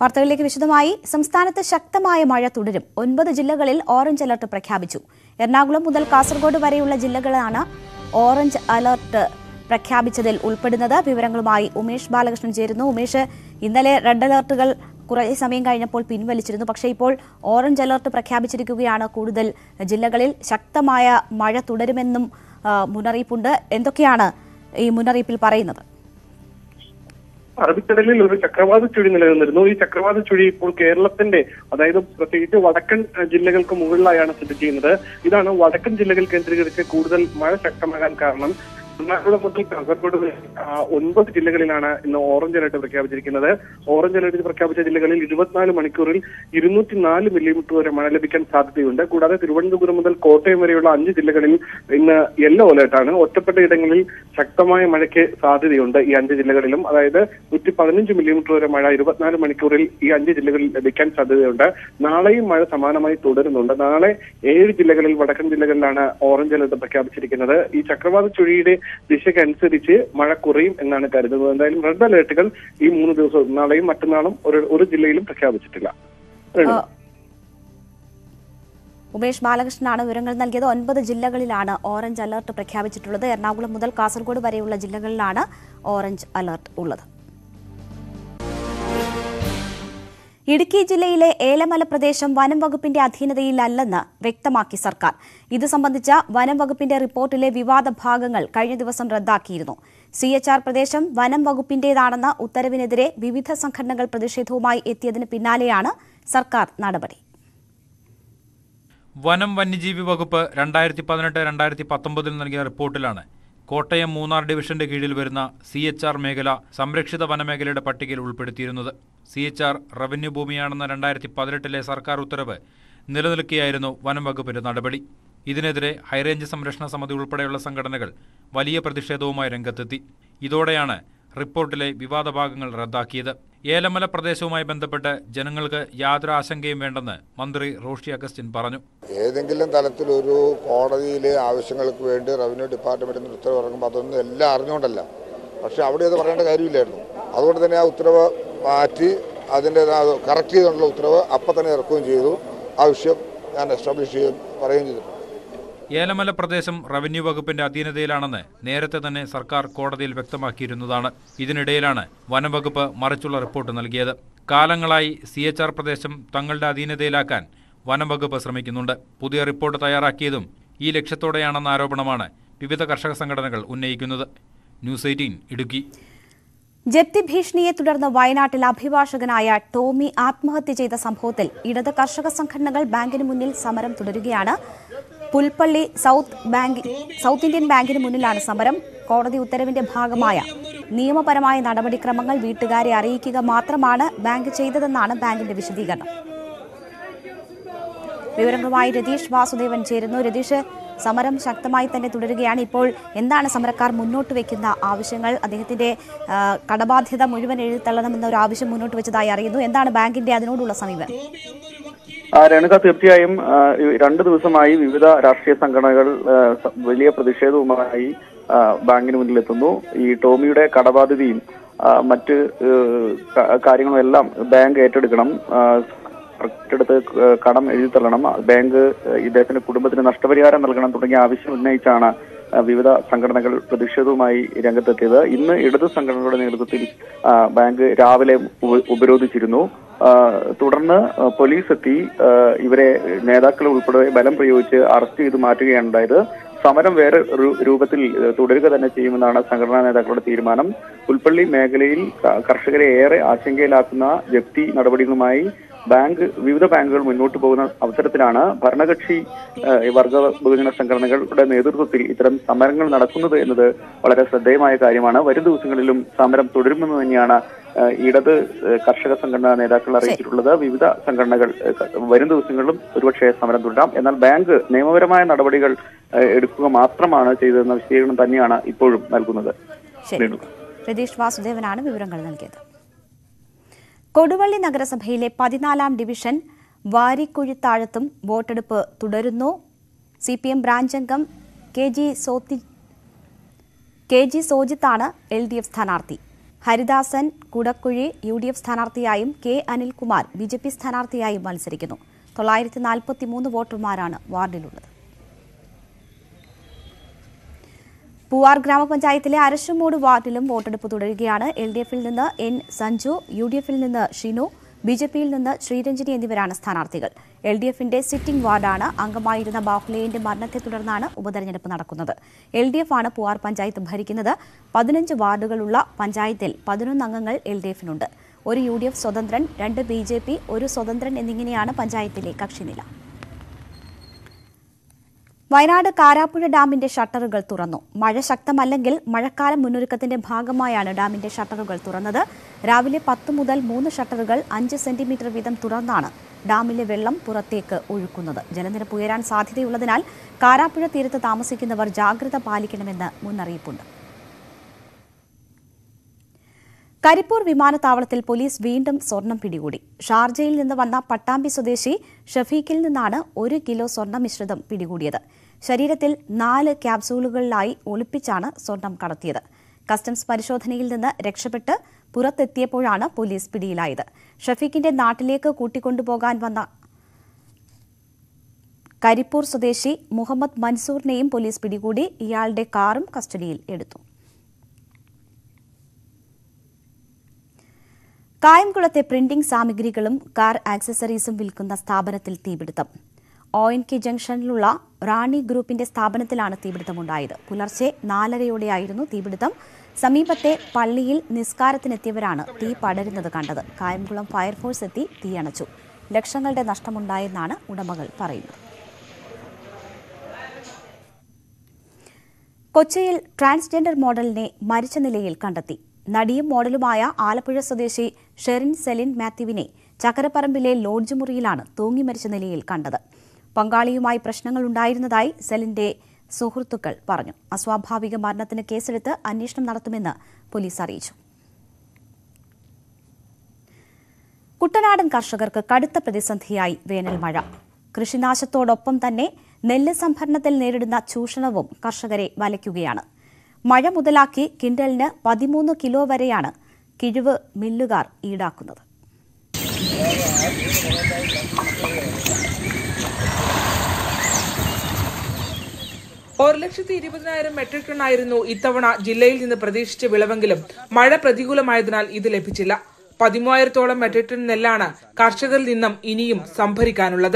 വാർത്തകളിലേക്ക് വിശദമായി സംസ്ഥാനത്ത് ശക്തമായ മഴ തുടരും ഒൻപത് ജില്ലകളിൽ ഓറഞ്ച് അലർട്ട് പ്രഖ്യാപിച്ചു എറണാകുളം മുതൽ കാസർഗോഡ് വരെയുള്ള ജില്ലകളാണ് ഓറഞ്ച് അലർട്ട് പ്രഖ്യാപിച്ചതിൽ ഉൾപ്പെടുന്നത് വിവരങ്ങളുമായി ഉമേഷ് ബാലകൃഷ്ണൻ ചേരുന്നു ഉമേഷ് ഇന്നലെ റെഡ് അലർട്ടുകൾ കുറേ സമയം കഴിഞ്ഞപ്പോൾ പിൻവലിച്ചിരുന്നു പക്ഷേ ഇപ്പോൾ ഓറഞ്ച് അലർട്ട് പ്രഖ്യാപിച്ചിരിക്കുകയാണ് കൂടുതൽ ജില്ലകളിൽ ശക്തമായ മഴ തുടരുമെന്നും ആ, മുന്നറിയിപ്പുണ്ട് എന്തൊക്കെയാണ് ഈ മുന്നറിയിപ്പിൽ പറയുന്നത് അറബിക്കടലിൽ ഒരു ചക്രവാത ചുഴി നിലനിന്നിരുന്നു ഈ ചക്രവാത ചുഴി ഇപ്പോൾ കേരളത്തിന്റെ അതായത് പ്രത്യേകിച്ച് വടക്കൻ അഹ്, ജില്ലകൾക്ക് മുകളിലായാണ് സ്ഥിതി ചെയ്യുന്നത് ഇതാണ് വടക്കൻ ജില്ലകൾ കേന്ദ്രീകരിച്ച് കൂടുതൽ മഴ ശക്തമാകാൻ കാരണം എറണാകുളം മുതൽ കാസർഗോഡ് വരെ ആ, ഒൻപത് ജില്ലകളിലാണ് ഇന്ന് ഓറഞ്ച് അലർട്ട് പ്രഖ്യാപിച്ചിരിക്കുന്നത് ഓറഞ്ച് അലർട്ട് പ്രഖ്യാപിച്ച ജില്ലകളിൽ ഇരുപത്തിനാല് മണിക്കൂറിൽ ഇരുന്നൂറ്റി നാല് മില്ലിമീറ്റർ വരെ മഴ ലഭിക്കാൻ സാധ്യതയുണ്ട് കൂടാതെ തിരുവനന്തപുരം മുതൽ കോട്ടയം വരെയുള്ള അഞ്ച് ജില്ലകളിൽ ഇന്ന് യെല്ലോ അലർട്ടാണ് ഒറ്റപ്പെട്ട ഇടങ്ങളിൽ ശക്തമായ മഴയ്ക്ക് സാധ്യതയുണ്ട് ഈ അഞ്ച് ജില്ലകളിലും അതായത് നൂറ്റി പതിനഞ്ച് മില്ലിമീറ്റർ വരെ മഴ ഇരുപത്തിനാല് മണിക്കൂറിൽ ഈ അഞ്ച് ജില്ലകളിൽ ലഭിക്കാൻ സാധ്യതയുണ്ട് നാളെയും മഴ സമാനമായി തുടരുന്നുണ്ട് നാളെ ഏഴ് ജില്ലകളിൽ വടക്കൻ ജില്ലകളിലാണ് ഓറഞ്ച് അലർട്ട് പ്രഖ്യാപിച്ചിരിക്കുന്നത് ഈ ചക്രവാത ചുഴിയുടെ ദിശയ്ക്കനുസരിച്ച് മഴ കുറയും എന്നാണ് കരുതുന്നത് എന്തായാലും റെഡ് അലർട്ടുകൾ ഈ മൂന്ന് ദിവസവും നാളെയും മറ്റന്നാളും ഒരു ഒരു ജില്ലയിലും പ്രഖ്യാപിച്ചിട്ടില്ല ആ, ഉമേഷ് ബാലകൃഷ്ണനാണ് വിവരങ്ങൾ നൽകിയത് ഒൻപത് ജില്ലകളിലാണ് ഓറഞ്ച് അലർട്ട് പ്രഖ്യാപിച്ചിട്ടുള്ളത് എറണാകുളം മുതൽ കാസർഗോഡ് വരെയുള്ള ജില്ലകളിലാണ് ഓറഞ്ച് അലർട്ട് ഉള്ളത് ഇടുക്കി ജില്ലയിലെ ഏലമല പ്രദേശം വനം വകുപ്പിന്റെ അധീനതയിലല്ലെന്ന് വ്യക്തമാക്കി സർക്കാർ ഇത് സംബന്ധിച്ച വനം വകുപ്പിന്റെ റിപ്പോർട്ടിലെ വിവാദ ഭാഗങ്ങൾ കഴിഞ്ഞ ദിവസം റദ്ദാക്കിയിരുന്നു സി എച്ച് ആർ പ്രദേശം വനം വകുപ്പിന്റേതാണെന്ന ഉത്തരവിനെതിരെ വിവിധ സംഘടനകൾ പ്രതിഷേധവുമായി എത്തിയതിന് പിന്നാലെയാണ് സർക്കാർ നടപടി വനം വന്യജീവി വകുപ്പ് രണ്ടായിരത്തി പതിനെട്ട് രണ്ടായിരത്തി പത്തൊമ്പതിൽ നൽകിയ റിപ്പോർട്ടിലാണ് കോട്ടയം മൂന്നാർ ഡിവിഷന്റെ കീഴിൽ വരുന്ന സി എച്ച് ആർ മേഖല സംരക്ഷിത വനമേഖലയുടെ പട്ടികയിൽ ഉൾപ്പെടുത്തിയിരുന്നത് സി എച്ച് ആർ റവന്യൂ ഭൂമിയാണെന്ന രണ്ടായിരത്തി പതിനെട്ടിലെ സർക്കാർ ഉത്തരവ് നിലനിൽക്കെയായിരുന്നു വനം വകുപ്പിന്റെ നടപടി ഇതിനെതിരെ ഹൈറേഞ്ച് സംരക്ഷണ സമിതി ഉൾപ്പെടെയുള്ള സംഘടനകൾ വലിയ പ്രതിഷേധവുമായി രംഗത്തെത്തി ഇതോടെയാണ് റിപ്പോർട്ടിലെ വിവാദ ഭാഗങ്ങൾ റദ്ദാക്കിയത് ഏലമല പ്രദേശവുമായി ബന്ധപ്പെട്ട് ജനങ്ങൾക്ക് യാതൊരു ആശങ്കയും വേണ്ടെന്ന് മന്ത്രി റോഷി അഗസ്റ്റിൻ പറഞ്ഞു ഏതെങ്കിലും തലത്തിലൊരു കോടതിയിലെ ആവശ്യങ്ങൾക്ക് വേണ്ടി റവന്യൂ ഡിപ്പാർട്ട്മെന്റിൽ നിന്ന് ഉത്തരവ് ഇറങ്ങുമ്പോൾ അതൊന്നും എല്ലാം അറിഞ്ഞുകൊണ്ടല്ല പക്ഷെ അവിടെ അത് പറയേണ്ട കാര്യമില്ലായിരുന്നു അതുകൊണ്ട് തന്നെ ആ ഉത്തരവ് മാറ്റി അതിൻ്റെ കറക്റ്റ് ചെയ്തുകൊണ്ടുള്ള ഉത്തരവ് അപ്പം തന്നെ ഇറക്കുകയും ചെയ്തു ആ വിഷയം ഞാൻ എസ്റ്റാബ്ലിഷ് ചെയ്യുകയും പറയുകയും ചെയ്തിട്ടുണ്ട് ഏലമല പ്രദേശം റവന്യൂ വകുപ്പിന്റെ അധീനതയിലാണെന്ന് നേരത്തെ തന്നെ സർക്കാർ കോടതിയിൽ വ്യക്തമാക്കിയിരുന്നതാണ് ഇതിനിടയിലാണ് വനംവകുപ്പ് മറിച്ചുള്ള റിപ്പോർട്ട് നൽകിയത് കാലങ്ങളായി സി എച്ച് ആർ പ്രദേശം തങ്ങളുടെ അധീനതയിലാക്കാൻ വനംവകുപ്പ് ശ്രമിക്കുന്നുണ്ട് പുതിയ റിപ്പോർട്ട് തയ്യാറാക്കിയതും ഈ ലക്ഷ്യത്തോടെയാണെന്ന ആരോപണമാണ് വിവിധ കർഷക സംഘടനകൾ ഉന്നയിക്കുന്നത് ന്യൂസ് എയ്റ്റീൻ ഇടുക്കി ജപ്തി ഭീഷണിയെ തുടർന്ന് വയനാട്ടിൽ അഭിഭാഷകനായ ടോമി ആത്മഹത്യ ചെയ്ത സംഭവത്തിൽ ഇടത് കർഷക സംഘടനകൾ ബാങ്കിന് മുന്നിൽ സമരം തുടരുകയാണ് Pulpally south bank South Indian ബാങ്കിന് മുന്നിലാണ് സമരം കോടതി ഉത്തരവിന്റെ ഭാഗമായ നിയമപരമായ നടപടിക്രമങ്ങൾ വീട്ടുകാരെ അറിയിക്കുക മാത്രമാണ് ബാങ്ക് ചെയ്തതെന്നാണ് ബാങ്കിന്റെ വിശദീകരണം വിവരങ്ങളുമായി രതീഷ് വാസുദേവൻ ചേരുന്നു രതീഷ് സമരം ശക്തമായി തന്നെ തുടരുകയാണ് ഇപ്പോൾ എന്താണ് സമരക്കാർ മുന്നോട്ട് വെക്കുന്ന ആവശ്യങ്ങൾ അദ്ദേഹത്തിന്റെ ആ, കടബാധ്യത മുഴുവൻ എഴുതിത്തള്ളണമെന്ന ഒരു ആവശ്യം മുന്നോട്ട് വെച്ചതായി അറിയുന്നു എന്താണ് ബാങ്കിന്റെ അതിനോടുള്ള സമീപനം ആ, രേണുക തീർച്ചയായും ആ, ഈ രണ്ട് ദിവസമായി വിവിധ രാഷ്ട്രീയ സംഘടനകൾ ആ, സ- വലിയ പ്രതിഷേധവുമായി ആ, ബാങ്കിന് മുന്നിലെത്തുന്നു ഈ ടോമിയുടെ കടബാധ്യതയും ആ, മറ്റ് ഏഹ്, ക- കാര്യങ്ങളും എല്ലാം ബാങ്ക് ഏറ്റെടുക്കണം ആ, ഏറ്റെടുത്ത് ക- കടം എഴുതിത്തള്ളണം ബാങ്ക് ഇദ്ദേഹത്തിന്റെ കുടുംബത്തിന് നഷ്ടപരിഹാരം നൽകണം തുടങ്ങിയ ആവശ്യം ഉന്നയിച്ചാണ് ആ, വിവിധ സംഘടനകൾ പ്രതിഷേധവുമായി രംഗത്തെത്തിയത് ഇന്ന് ഇടതു സംഘടനകളുടെ നേതൃത്വത്തിൽ ആ, ബാങ്ക് രാവിലെ ഉപ- ഉപരോധിച്ചിരുന്നു ആ, തുടർന്ന് ആ, പോലീസ് എത്തി ആ, ഇവരെ നേതാക്കൾ ഉൾപ്പെടെ ബലം പ്രയോഗിച്ച് അറസ്റ്റ് ചെയ്ത് മാറ്റുകയാണ് ഉണ്ടായത് സമരം വേറെ രു- രൂപത്തിൽ ഏ, തുടരുക തന്നെ ചെയ്യുമെന്നാണ് സംഘടനാ നേതാക്കളുടെ തീരുമാനം പുൽപ്പള്ളി മേഖലയിൽ ക- കർഷകരെ ഏറെ ആശങ്കയിലാക്കുന്ന ജപ്തി നടപടികളുമായി ബാങ്ക് വിവിധ ബാങ്കുകൾ മുന്നോട്ട് പോകുന്ന അവസരത്തിലാണ് ഭരണകക്ഷി ഏഹ്, വർഗ ബഹുജന സംഘടനകളുടെ നേതൃത്വത്തിൽ ഇത്തരം സമരങ്ങൾ നടക്കുന്നത് എന്നത് വളരെ ശ്രദ്ധേയമായ കാര്യമാണ് വരും ദിവസങ്ങളിലും സമരം തുടരുമെന്ന് തന്നെയാണ് ഏഹ്, ഇടത് ഏഹ്, കർഷക സംഘടനാ നേതാക്കൾ അറിയിച്ചിട്ടുള്ളത് വിവിധ സംഘടനകൾ ഏഹ്, ക- വരും ദിവസങ്ങളിലും ഒരുപക്ഷെ സമരം തുടരാം എന്നാൽ ബാങ്ക് നിയമപരമായ നടപടികൾ ഏഹ്, എടുക്കുക മാത്രമാണ് ചെയ്തതെന്ന വിശദീകരണം തന്നെയാണ് ഇപ്പോഴും നൽകുന്നത് ശരി രേണുക. രതീഷ് വാസുദേവനാണ് വിവരങ്ങൾ നൽകിയത് കൊടുവള്ളി നഗരസഭയിലെ പതിനാലാം ഡിവിഷൻ വാരിക്കുഴിത്താഴത്തും വോട്ടെടുപ്പ് തുടരുന്നു സി പി എം ബ്രാഞ്ച് അംഗം കെ ജി സോത്തി കെ ജി സോജിത്താണ് എൽ ഡി എഫ് സ്ഥാനാർത്ഥി Haridasan Kudakkuzhi U D F സ്ഥാനാർത്ഥിയായും K Anilkumar B J P സ്ഥാനാർത്ഥിയായും മത്സരിക്കുന്നു തൊള്ളായിരത്തി നാൽപ്പത്തി മൂന്ന് വോട്ടർമാരാണ് വാർഡിലുള്ളത് പൂവാർ ഗ്രാമപഞ്ചായത്തിലെ അരശുമൂട് വാർഡിലും വോട്ടെടുപ്പ് തുടരുകയാണ് എൽ ഡി എഫിൽ നിന്ന് എൻ സഞ്ജു യു ഡി എഫിൽ നിന്ന് ഷിനു ബി ജെ പിയിൽ നിന്ന് ശ്രീരഞ്ജിനി എന്നിവരാണ് സ്ഥാനാർത്ഥികൾ എൽ ഡി എഫിന്റെ സിറ്റിംഗ് വാർഡാണ് അംഗമായിരുന്ന ബാഹുലേയന്റെ മരണത്തെ തുടർന്നാണ് ഉപതെരഞ്ഞെടുപ്പ് നടക്കുന്നത് എൽ ഡി എഫ് ആണ് പൂവാർ പഞ്ചായത്ത് ഭരിക്കുന്നത് പതിനഞ്ച് വാർഡുകളുള്ള പഞ്ചായത്തിൽ പതിനൊന്ന് അംഗങ്ങൾ എൽ ഡി എഫിനുണ്ട് ഒരു യു ഡി എഫ് സ്വതന്ത്രൻ രണ്ട് ബി ജെ പി ഒരു സ്വതന്ത്രൻ എന്നിങ്ങനെയാണ് പഞ്ചായത്തിലെ കക്ഷിനില വയനാട് കാരാപ്പുഴ ഡാമിന്റെ ഷട്ടറുകൾ തുറന്നു മഴ ശക്തമല്ലെങ്കിൽ മഴക്കാല മുന്നൊരുക്കത്തിന്റെ ഭാഗമായാണ് ഡാമിന്റെ ഷട്ടറുകൾ തുറന്നത് രാവിലെ പത്ത് മുതൽ മൂന്ന് ഷട്ടറുകൾ അഞ്ച് സെന്റിമീറ്റർ വീതം തുറന്നാണ് ഡാമിലെ വെള്ളം പുറത്തേക്ക് ഒഴുക്കുന്നത് ജലനിരപ്പ് ഉയരാൻ സാധ്യതയുള്ളതിനാൽ കാരാപ്പുഴ തീരത്ത് താമസിക്കുന്നവർ ജാഗ്രത പാലിക്കണമെന്ന് മുന്നറിയിപ്പുണ്ട് കരിപ്പൂർ വിമാനത്താവളത്തിൽ പോലീസ് വീണ്ടും സ്വർണം പിടികൂടി ഷാർജയിൽ നിന്ന് വന്ന പട്ടാമ്പി സ്വദേശി ഷഫീഖിൽ നിന്നാണ് ഒരു കിലോ സ്വർണ്ണ മിശ്രിതം പിടികൂടിയത് ശരീരത്തിൽ നാല് ക്യാപ്സൂളുകളിലായി ഒളിപ്പിച്ചാണ് സ്വർണം കടത്തിയത് കസ്റ്റംസ് പരിശോധനയിൽ നിന്ന് രക്ഷപ്പെട്ട് പുറത്തെത്തിയപ്പോഴാണ് പോലീസ് പിടിയിലായത് ഷഫീഖിന്റെ നാട്ടിലേക്ക് കൂട്ടിക്കൊണ്ടുപോകാൻ വന്ന കരിപ്പൂർ സ്വദേശി മുഹമ്മദ് മൻസൂറിനെയും പോലീസ് പിടികൂടി ഇയാളുടെ കാറും കസ്റ്റഡിയിൽ എടുത്തു കായംകുളത്തെ പ്രിന്റിംഗ് സാമഗ്രികളും കാർ ആക്സസറീസും വിൽക്കുന്ന സ്ഥാപനത്തിൽ തീപിടുത്തം ഒ എൻ കെ ജംഗ്ഷനിലുള്ള റാണി ഗ്രൂപ്പിന്റെ സ്ഥാപനത്തിലാണ് തീപിടുത്തമുണ്ടായത് പുലർച്ചെ നാലരയോടെയായിരുന്നു തീപിടുത്തം സമീപത്തെ പള്ളിയിൽ നിസ്കാരത്തിനെത്തിയവരാണ് തീ പടരുന്നത് കണ്ടത് കായംകുളം ഫയർഫോഴ്സ് എത്തി തീയണച്ചു ലക്ഷങ്ങളുടെ നഷ്ടമുണ്ടായെന്നാണ് ഉടമകൾ പറയുന്നത് കൊച്ചിയിൽ ട്രാൻസ്ജെൻഡർ മോഡലിനെ മരിച്ച നിലയിൽ കണ്ടെത്തി നടിയും മോഡലുമായ ആലപ്പുഴ സ്വദേശി ഷെറിൻ സെലിൻ മാത്യുവിനെ ചക്കരപ്പറമ്പിലെ ലോഡ്ജ് മുറിയിലാണ് തൂങ്ങി മരിച്ച നിലയിൽ കണ്ടത് പങ്കാളിയുമായി പ്രശ്നങ്ങൾ ഉണ്ടായിരുന്നതായി സെലിന്റെ സുഹൃത്തുക്കൾ പറഞ്ഞു അസ്വാഭാവിക മരണത്തിന് കേസെടുത്ത് അന്വേഷണം നടത്തുമെന്ന് പോലീസ് അറിയിച്ചു കുട്ടനാടൻ കർഷകർക്ക് കടുത്ത പ്രതിസന്ധിയായി വേനൽ മഴ കൃഷിനാശത്തോടൊപ്പം തന്നെ നെല്ല് സംഭരണത്തിൽ നേരിടുന്ന ചൂഷണവും കർഷകരെ വലയ്ക്കുകയാണ് മഴ മുതലാക്കി കിൻഡലിന് പതിമൂന്ന് കിലോ വരെയാണ് കിഴിവ് മില്ലുകാർ ഈടാക്കുന്നത് ഒരു ലക്ഷത്തി ഇരുപതിനായിരം മെട്രിക് ടൺ ആയിരുന്നു ഇത്തവണ ജില്ലയിൽ നിന്ന് പ്രതീക്ഷിച്ച വിളവെങ്കിലും മഴ പ്രതികൂലമായതിനാൽ ഇത് ലഭിച്ചില്ല പതിമൂവായിരത്തോളം മെട്രിക് ടൺ നെല്ലാണ് കർഷകരിൽ നിന്നും ഇനിയും സംഭരിക്കാനുള്ളത്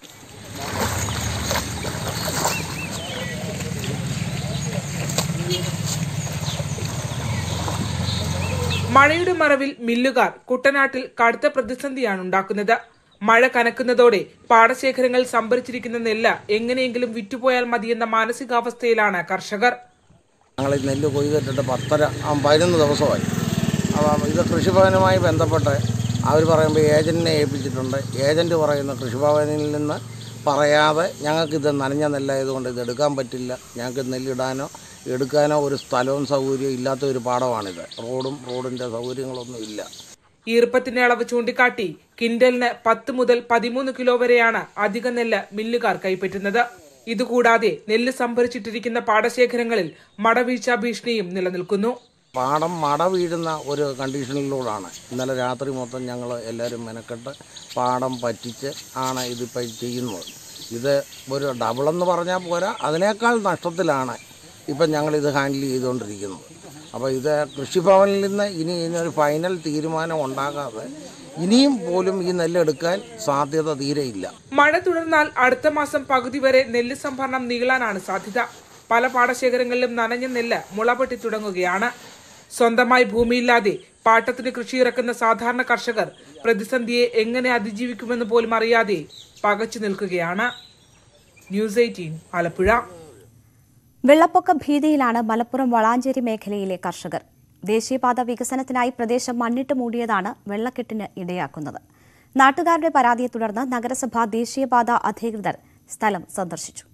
മഴയുടെ മറവിൽ മില്ലുകാർ കുട്ടനാട്ടിൽ കടുത്ത പ്രതിസന്ധിയാണ് ഉണ്ടാക്കുന്നത് മഴ കനക്കുന്നതോടെ പാടശേഖരങ്ങൾ സംഭരിച്ചിരിക്കുന്ന നെല്ല് എങ്ങനെയെങ്കിലും വിറ്റുപോയാൽ മതിയെന്ന മാനസികാവസ്ഥയിലാണ് കർഷകർ ഞങ്ങൾ ഈ നെല്ല് കൊയ്തിട്ടിട്ട് പത്തര ആ, പതിനൊന്ന് ദിവസമായി അപ്പം ഇത് കൃഷിഭവനുമായി ബന്ധപ്പെട്ട് അവർ പറയുമ്പോൾ ഏജൻറ്റിനെ ഏൽപ്പിച്ചിട്ടുണ്ട് ഏജൻറ്റ് പറയുന്ന കൃഷിഭവനിൽ നിന്ന് പറയാതെ ഞങ്ങൾക്കിത് നനഞ്ഞ നെല്ലായതുകൊണ്ട് ഇത് എടുക്കാൻ പറ്റില്ല ഞങ്ങൾക്ക് നെല്ലിടാനോ എടുക്കാനോ ഒരു സ്ഥലവും സൗകര്യവും ഇല്ലാത്ത ഒരു പാടമാണിത് റോഡും റോഡിൻ്റെ സൗകര്യങ്ങളൊന്നും ഇല്ല ഈർപ്പത്തിന്റെ അളവ് ചൂണ്ടിക്കാട്ടി കിൻഡലിന് പത്ത് മുതൽ പതിമൂന്ന് കിലോ വരെയാണ് അധിക നെല്ല് മില്ലുകാർ കൈപ്പറ്റുന്നത് ഇതുകൂടാതെ നെല്ല് സംഭരിച്ചിട്ടിരിക്കുന്ന പാടശേഖരങ്ങളിൽ മടവീഴ്ച ഭീഷണിയും നിലനിൽക്കുന്നു പാടം മട വീഴുന്ന ഒരു കണ്ടീഷനിലൂടെയാണ് ഇന്നലെ രാത്രി മൊത്തം ഞങ്ങൾ എല്ലാവരും മെനക്കെട്ട് പാടം പറ്റിച്ച് ആണ് ഇതിപ്പോൾ ചെയ്യുന്നത് ഇത് ഒരു ഡബിളെന്ന് പറഞ്ഞാൽ പോരാ അതിനേക്കാൾ നഷ്ടത്തിലാണ് ഇപ്പം ഞങ്ങളിത് ഹാൻഡിൽ ചെയ്തുകൊണ്ടിരിക്കുന്നത് അപ്പോൾ ഇത് കൃഷിഭവനിൽ നിന്ന് ഇനി ഇതിനൊരു ഫൈനൽ തീരുമാനം ഉണ്ടാകാതെ ഇനിയും പോലും ഈ നെല്ലെടുക്കാൻ സാധ്യത തീരെയില്ല മഴ തുടർന്നാൽ അടുത്ത മാസം പകുതി വരെ നെല്ല് സംഭരണം നീളാനാണ് സാധ്യത പല പാടശേഖരങ്ങളിലും നനഞ്ഞ നെല്ല് മുളപൊട്ടി തുടങ്ങുകയാണ് സ്വന്തമായി ഭൂമിയില്ലാതെ പാട്ടത്തിന് കൃഷി ഇറക്കുന്ന സാധാരണ കർഷകർ പ്രതിസന്ധിയെ എങ്ങനെ അതിജീവിക്കുമെന്ന് പോലും അറിയാതെ പകച്ചു നിൽക്കുകയാണ് ന്യൂസ് എയ്റ്റീൻ ആലപ്പുഴ വെള്ളപ്പൊക്ക ഭീതിയിലാണ് മലപ്പുറം വളാഞ്ചേരി മേഖലയിലെ കർഷകർ ദേശീയപാത വികസനത്തിനായി പ്രദേശം മണ്ണിട്ട് മൂടിയതാണ് വെള്ളക്കെട്ടിന് ഇടയാക്കുന്നത് നാട്ടുകാരുടെ പരാതിയെ തുടർന്ന് നഗരസഭ ദേശീയപാത അധികൃതർ സ്ഥലം സന്ദർശിച്ചു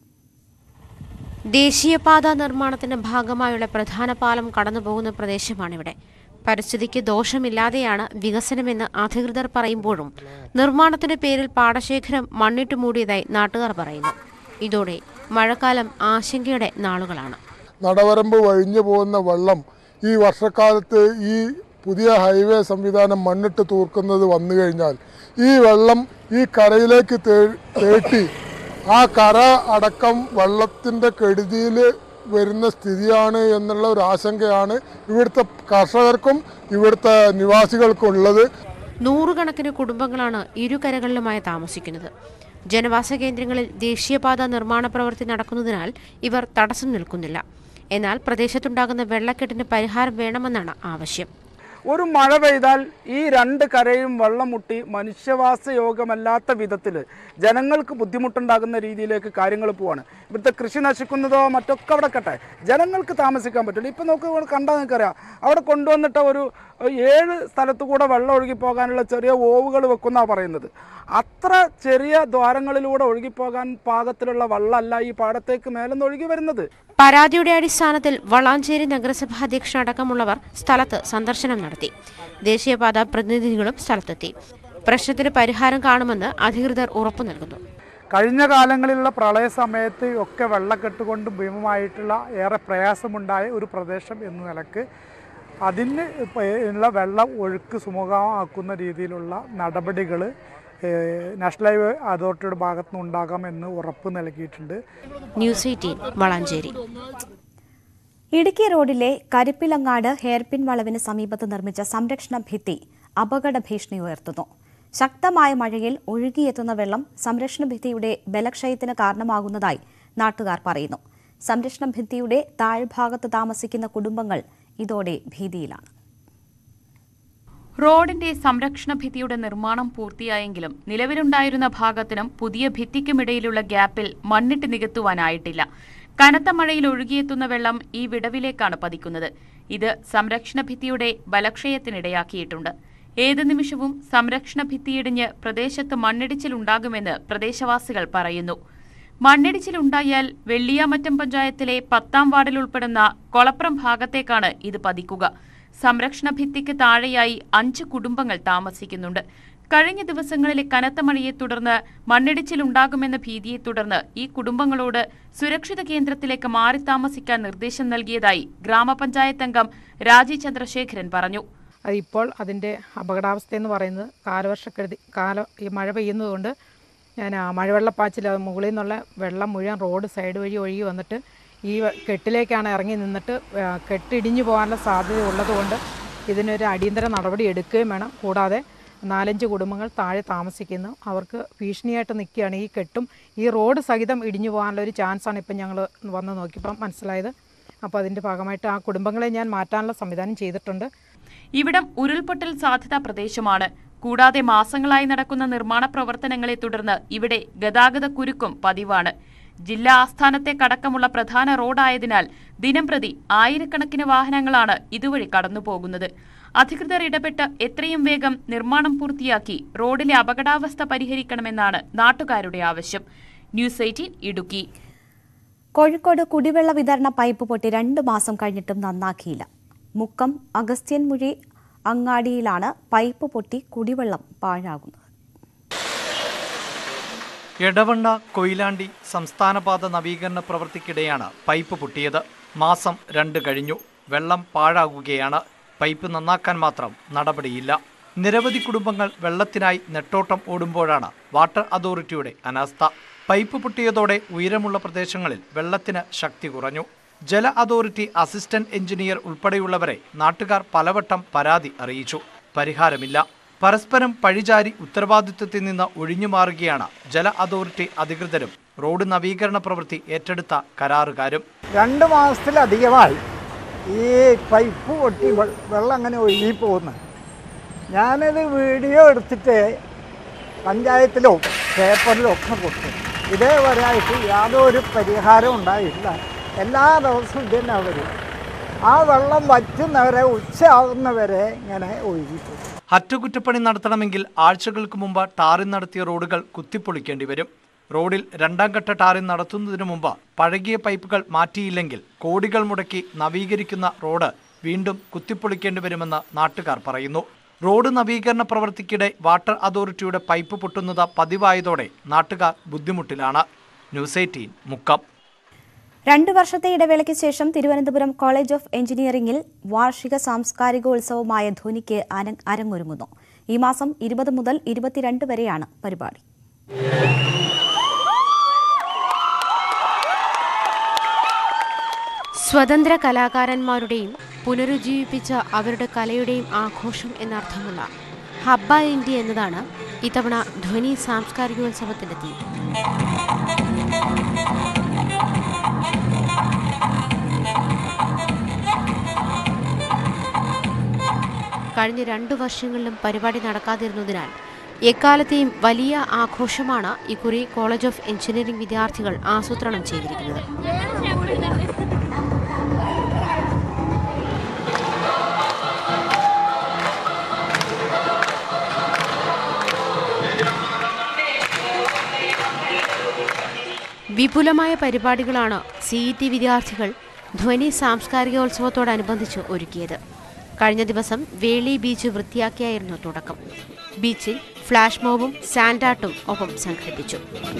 ദേശീയപാത നിർമ്മാണത്തിന്റെ ഭാഗമായുള്ള പ്രധാന പാലം കടന്നുപോകുന്ന പ്രദേശമാണിവിടെ പരിസ്ഥിതിക്ക് ദോഷമില്ലാതെയാണ് വികസനമെന്ന് അധികൃതർ പറയുമ്പോഴും നിർമ്മാണത്തിന്റെ പേരിൽ പാടശേഖരം മണ്ണിട്ട് മൂടിയതായി നാട്ടുകാർ പറയുന്നു ഇതോടെ മഴക്കാലം ആശങ്കയുടെ നാളുകളാണ് നടവരമ്പ് വഴിഞ്ഞു പോകുന്ന വെള്ളം ഈ വർഷക്കാലത്ത് ഈ പുതിയ ഹൈവേ സംവിധാനം മണ്ണിട്ട് തൂർക്കുന്നത് വന്നു കഴിഞ്ഞാൽ ഈ വെള്ളം ഈ കരയിലേക്ക് തേ- തേട്ടി ആ കര അടക്കം വെള്ളത്തിൻ്റെ കെടുതിയിൽ വരുന്ന സ്ഥിതിയാണ് എന്നുള്ള ഒരു ആശങ്കയാണ് ഇവിടുത്തെ കർഷകർക്കും ഇവിടുത്തെ നിവാസികൾക്കും ഉള്ളത് നൂറുകണക്കിന് കുടുംബങ്ങളാണ് ഇരുകരകളിലുമായി താമസിക്കുന്നത് ജനവാസ കേന്ദ്രങ്ങളിൽ ദേശീയപാത നിർമ്മാണ പ്രവൃത്തി നടക്കുന്നതിനാൽ ഇവർ തടസ്സം നിൽക്കുന്നില്ല എന്നാൽ പ്രദേശത്തുണ്ടാകുന്ന വെള്ളക്കെട്ടിന് പരിഹാരം വേണമെന്നാണ് ആവശ്യം ഒരു മഴ പെയ്താൽ ഈ രണ്ട് കരയും വെള്ളം മുട്ടി മനുഷ്യവാസയോഗ്യമല്ലാത്ത വിധത്തിൽ ജനങ്ങൾക്ക് ബുദ്ധിമുട്ടുണ്ടാകുന്ന രീതിയിലേക്ക് കാര്യങ്ങൾ പോവാണ് ഇവിടുത്തെ കൃഷി നശിക്കുന്നതോ മറ്റൊക്കെ അവിടെ കട്ടെ ജനങ്ങൾക്ക് താമസിക്കാൻ പറ്റില്ല ഇപ്പം നോക്ക് ഇവിടെ കണ്ടാൽ നിങ്ങൾക്കറിയാം അവിടെ കൊണ്ടുവന്നിട്ട ഒരു ഏഴ് സ്ഥലത്തു കൂടെ വെള്ളം ഒഴുകി പോകാനുള്ള ചെറിയ ഓവുകൾ വെക്കുന്നാണ് പറയുന്നത് അത്ര ചെറിയ ദ്വാരങ്ങളിലൂടെ ഒഴുകിപ്പോകാൻ പാകത്തിലുള്ള വെള്ളമല്ല ഈ പാടത്തേക്ക് മേലെന്ന് ഒഴുകി വരുന്നത് പരാതിയുടെ അടിസ്ഥാനത്തിൽ വളാഞ്ചേരി നഗരസഭാ അധ്യക്ഷൻ അടക്കമുള്ളവർ സ്ഥലത്ത് സന്ദർശനം നടത്തി ദേശീയപാത പ്രതിനിധികളും സ്ഥലത്തെത്തി പ്രശ്നത്തിന് പരിഹാരം കാണുമെന്ന് അധികൃതർ ഉറപ്പു നൽകുന്നു കഴിഞ്ഞ കാലങ്ങളിലുള്ള പ്രളയ സമയത്ത് ഒക്കെ വെള്ളക്കെട്ട് കൊണ്ട് ഭീമമായിട്ടുള്ള ഏറെ പ്രയാസമുണ്ടായ ഒരു പ്രദേശം എന്ന നിലക്ക് അതിന് ഇപ്പ- ഉള്ള വെള്ളം ഒഴുക്ക് സുമുഖമാക്കുന്ന രീതിയിലുള്ള നടപടികൾ നാഷണൽ ഹൈവേ അതോറിറ്റിയുടെ ഭാഗത്തുനിന്ന് ഉണ്ടാകാമെന്ന് ഉറപ്പ് നൽകിയിട്ടുണ്ട് ന്യൂസ് എയ്റ്റീൻ വളാഞ്ചേരി ഇടുക്കി റോഡിലെ കരിപ്പിലങ്ങാട് ഹെയർപിൻ വളവിന് സമീപത്ത് നിർമ്മിച്ച സംരക്ഷണ ഭിത്തി അപകട ഭീഷണി ഉയർത്തുന്നു ശക്തമായ മഴയിൽ ഒഴുകിയെത്തുന്ന വെള്ളം സംരക്ഷണ ഭിത്തിയുടെ ബലക്ഷയത്തിന് കാരണമാകുന്നതായി നാട്ടുകാർ പറയുന്നു സംരക്ഷണ ഭിത്തിയുടെ താഴ്ഭാഗത്ത് താമസിക്കുന്ന കുടുംബങ്ങൾ ഇതോടെ ഭീതിയിലാണ് റോഡിന്റെ സംരക്ഷണ ഭിത്തിയുടെ നിർമ്മാണം പൂർത്തിയായെങ്കിലും നിലവിലുണ്ടായിരുന്ന ഭാഗത്തിനും പുതിയ ഭിത്തിക്കുമിടയിലുള്ള ഗ്യാപ്പിൽ മണ്ണിട്ട് നികത്തുവാനായിട്ടില്ല കനത്ത മഴയിൽ ഒഴുകിയെത്തുന്ന വെള്ളം ഈ വിടവിലേക്കാണ് പതിക്കുന്നത് ഇത് സംരക്ഷണ ഭിത്തിയുടെ ബലക്ഷയത്തിനിടയാക്കിയിട്ടുണ്ട് ഏത് നിമിഷവും സംരക്ഷണ ഭിത്തിയിടിഞ്ഞ് പ്രദേശത്ത് മണ്ണിടിച്ചിലുണ്ടാകുമെന്ന് പ്രദേശവാസികൾ പറയുന്നു മണ്ണിടിച്ചിലുണ്ടായാൽ വെള്ളിയാമറ്റം പഞ്ചായത്തിലെ പത്താം വാർഡിൽ ഉൾപ്പെടുന്ന കൊളപ്രം ഭാഗത്തേക്കാണ് ഇത് പതിക്കുക സംരക്ഷണ ഭിത്തിക്ക് താഴെയായി അഞ്ച് കുടുംബങ്ങൾ താമസിക്കുന്നുണ്ട് കഴിഞ്ഞ ദിവസങ്ങളിലെ കനത്ത മഴയെ തുടർന്ന് മണ്ണിടിച്ചിലുണ്ടാകുമെന്ന ഭീതിയെ തുടർന്ന് ഈ കുടുംബങ്ങളോട് സുരക്ഷിത കേന്ദ്രത്തിലേക്ക് മാറി താമസിക്കാൻ നിർദ്ദേശം നൽകിയതായി ഗ്രാമപഞ്ചായത്ത് അംഗം രാജി ചന്ദ്രശേഖരൻ പറഞ്ഞു അത് ഇപ്പോൾ അതിൻ്റെ അപകടാവസ്ഥ എന്ന് പറയുന്നത് കാലവർഷക്കെടുതി കാലം ഈ മഴ പെയ്യുന്നതുകൊണ്ട് ഞാൻ ആ മഴവെള്ളപ്പാച്ചിൽ അത് മുകളിൽ നിന്നുള്ള വെള്ളം മുഴുവൻ റോഡ് സൈഡ് വഴി ഒഴുകി വന്നിട്ട് ഈ വ- കെട്ടിലേക്കാണ് ഇറങ്ങി നിന്നിട്ട് ആ, കെട്ടിടിഞ്ഞു പോകാനുള്ള സാധ്യത ഉള്ളതുകൊണ്ട് ഇതിനൊരു അടിയന്തര നടപടി എടുക്കുകയും വേണം കൂടാതെ നാലഞ്ച് കുടുംബങ്ങൾ താഴെ താമസിക്കുന്നു അവർക്ക് ഭീഷണിയായിട്ട് നിൽക്കുകയാണ് ഈ കെട്ടും ഈ റോഡ് സഹിതം ഇടിഞ്ഞു പോകാനുള്ള ഒരു ചാൻസാണ് ഇപ്പം ഞങ്ങൾ വന്ന് നോക്കിയപ്പോൾ മനസ്സിലായത് അപ്പോൾ അതിൻ്റെ ഭാഗമായിട്ട് ആ കുടുംബങ്ങളെ ഞാൻ മാറ്റാനുള്ള സംവിധാനം ചെയ്തിട്ടുണ്ട് ഇവിടം ഉരുൾപൊട്ടൽ സാധ്യതാ പ്രദേശമാണ് കൂടാതെ മാസങ്ങളായി നടക്കുന്ന നിർമ്മാണ പ്രവർത്തനങ്ങളെ തുടർന്ന് ഇവിടെ ഗതാഗത കുരുക്കും പതിവാണ് ജില്ലാ ആസ്ഥാനത്തെ കടക്കമുള്ള പ്രധാന റോഡായതിനാൽ ദിനംപ്രതി ആയിരക്കണക്കിന് വാഹനങ്ങളാണ് ഇതുവഴി കടന്നുപോകുന്നത് അധികൃതർ ഇടപെട്ട് എത്രയും വേഗം നിർമ്മാണം പൂർത്തിയാക്കി റോഡിലെ അപകടാവസ്ഥ പരിഹരിക്കണമെന്നാണ് നാട്ടുകാരുടെ ആവശ്യം ന്യൂസ് എയ്റ്റീൻ ഇടുക്കി കോഴിക്കോട് കുടിവെള്ള വിതരണ പൈപ്പ് പൊട്ടി രണ്ട് മാസം കഴിഞ്ഞിട്ടും നന്നാക്കിയില്ല മുക്കം അഗസ്ത്യൻമുഴി അങ്ങാടിയിലാണ് പൈപ്പ് പൊട്ടി കുടിവെള്ളം പാഴാകുന്നത് എടവണ്ണ കൊയിലാണ്ടി സംസ്ഥാനപാത നവീകരണ പ്രവൃത്തിക്കിടെയാണ് പൈപ്പ് പൊട്ടിയത് മാസം രണ്ട് കഴിഞ്ഞു വെള്ളം പാഴാകുകയാണ് പൈപ്പ് നന്നാക്കാൻ മാത്രം നടപടിയില്ല നിരവധി കുടുംബങ്ങൾ വെള്ളത്തിനായി നെട്ടോട്ടം ഓടുമ്പോഴാണ് വാട്ടർ അതോറിറ്റിയുടെ അനാസ്ഥ പൈപ്പ് പൊട്ടിയതോടെ ഉയരമുള്ള പ്രദേശങ്ങളിൽ വെള്ളത്തിന് ശക്തി കുറഞ്ഞു ജല അതോറിറ്റി അസിസ്റ്റന്റ് എഞ്ചിനീയർ ഉൾപ്പെടെയുള്ളവരെ നാട്ടുകാർ പലവട്ടം പരാതി അറിയിച്ചു പരിഹാരമില്ല പരസ്പരം പഴിചാരി ഉത്തരവാദിത്വത്തിൽ നിന്ന് ഒഴിഞ്ഞുമാറുകയാണ് ജല അതോറിറ്റി അധികൃതരും റോഡ് നവീകരണ പ്രവൃത്തി ഏറ്റെടുത്ത കരാറുകാരും രണ്ട് മാസത്തിലധികമായി ഈ പൈപ്പ് പൊട്ടി വെ- വെള്ളം അങ്ങനെ ഒഴുകി പോകുന്നത് ഞാനത് വീഡിയോ എടുത്തിട്ട് പഞ്ചായത്തിലോ പേപ്പറിലോ ഒക്കെ കൊടുത്തു ഇതേവരെ ആയിട്ട് യാതൊരു പരിഹാരം ഉണ്ടായില്ല എല്ലാ ദിവസവും ഇത് തന്നെ അവർ ആ വെള്ളം വറ്റുന്നവരെ ഉച്ചയാകുന്നവരെ ഇങ്ങനെ ഒഴുകി പോകും അറ്റകുറ്റപ്പണി നടത്തണമെങ്കിൽ ആഴ്ചകൾക്ക് മുമ്പ് ടാറിംഗ് നടത്തിയ റോഡുകൾ കുത്തിപ്പൊളിക്കേണ്ടി വരും റോഡിൽ രണ്ടാം ഘട്ട ടാറിംഗ് നടത്തുന്നതിനു മുമ്പ് പഴകിയ പൈപ്പുകൾ മാറ്റിയില്ലെങ്കിൽ കോടികൾ മുടക്കി നവീകരിക്കുന്ന റോഡ് വീണ്ടും കുത്തിപ്പൊളിക്കേണ്ടി വരുമെന്ന് നാട്ടുകാർ പറയുന്നു റോഡ് നവീകരണ പ്രവൃത്തിക്കിടെ വാട്ടർ അതോറിറ്റിയുടെ പൈപ്പ് പൊട്ടുന്നത് പതിവായതോടെ നാട്ടുകാർ ബുദ്ധിമുട്ടിലാണ് ന്യൂസ് എയ്റ്റീൻ മുക്കം രണ്ട് വർഷത്തെ ഇടവേളയ്ക്ക് ശേഷം തിരുവനന്തപുരം കോളേജ് ഓഫ് എഞ്ചിനീയറിംഗിൽ വാർഷിക സാംസ്കാരികോത്സവമായ ധ്വനിക്ക് അര- അരങ്ങൊരുങ്ങുന്നു ഈ മാസം ഇരുപത് മുതൽ ഇരുപത്തിരണ്ട് വരെയാണ് പരിപാടി സ്വതന്ത്ര കലാകാരന്മാരുടെയും പുനരുജ്ജീവിപ്പിച്ച അവരുടെ കലയുടെയും ആഘോഷം എന്നർത്ഥമുള്ള ഹബ്ബ ഇന്ത്യ എന്നതാണ് ഇത്തവണ ധ്വനി സാംസ്കാരികോത്സവത്തിന്റെ തീം കഴിഞ്ഞ രണ്ടു വർഷങ്ങളിലും പരിപാടി നടക്കാതിരുന്നതിനാൽ എക്കാലത്തെയും വലിയ ആഘോഷമാണ് ഇക്കുറി കോളേജ് ഓഫ് എഞ്ചിനീയറിംഗ് വിദ്യാർത്ഥികൾ ആസൂത്രണം ചെയ്തിരിക്കുന്നത് വിപുലമായ പരിപാടികളാണ് സി ഇ ടി വിദ്യാർത്ഥികൾ ധ്വനി സാംസ്കാരികോത്സവത്തോടനുബന്ധിച്ച് ഒരുക്കിയത് കഴിഞ്ഞ ദിവസം വേളി ബീച്ച് വൃത്തിയാക്കിയായിരുന്നു തുടക്കം ബീച്ചിൽ ഫ്ലാഷ് മോബും സാൻഡാട്ടും ഒപ്പം സംഘടിപ്പിച്ചു